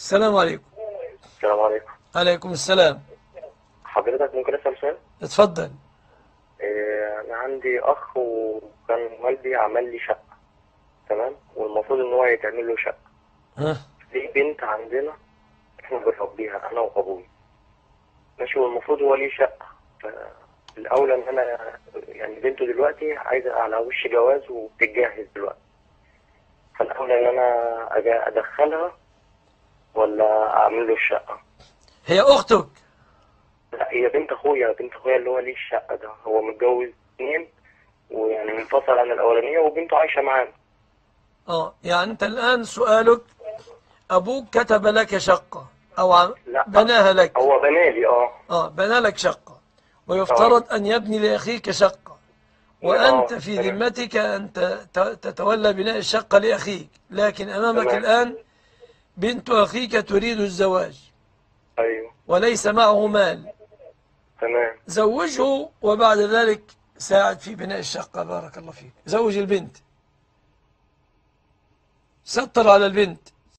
السلام عليكم السلام عليكم عليكم السلام حضرتك ممكن اسال سؤال اتفضل إيه، انا عندي اخ وكان والدي عمل لي شقه تمام والمفروض ان هو يتعمل له شقه ها في بنت عندنا احنا بنربيها انا وابوي ماشي والمفروض هو ليه شقه فالاولى ان انا يعني بنته دلوقتي عايزه على وش جواز وبتتجهز دلوقتي فالاولى ان انا أجا- ادخلها ولا اعمل له الشقه هي أختك لا هي بنت اخويا بنت اخويا اللي هو ليه الشقه ده هو متجوز اثنين ويعني منفصل عن الاولانيه وبنته عايشه معانا اه يعني أنت الآن سؤالك أبوك كتب لك شقة أو عم- لا. بناها لك هو بنالي اه اه بنى لك شقة ويفترض أن يبني لأخيك شقة وأنت آه، في تمام. ذمتك أن ت- ت- تتولى بناء الشقة لأخيك لكن أمامك تمام. الآن بنت أخيك تريد الزواج ايوه وليس معه مال تمام زوجه وبعد ذلك ساعد في بناء الشقة بارك الله فيك زوج البنت ستر على البنت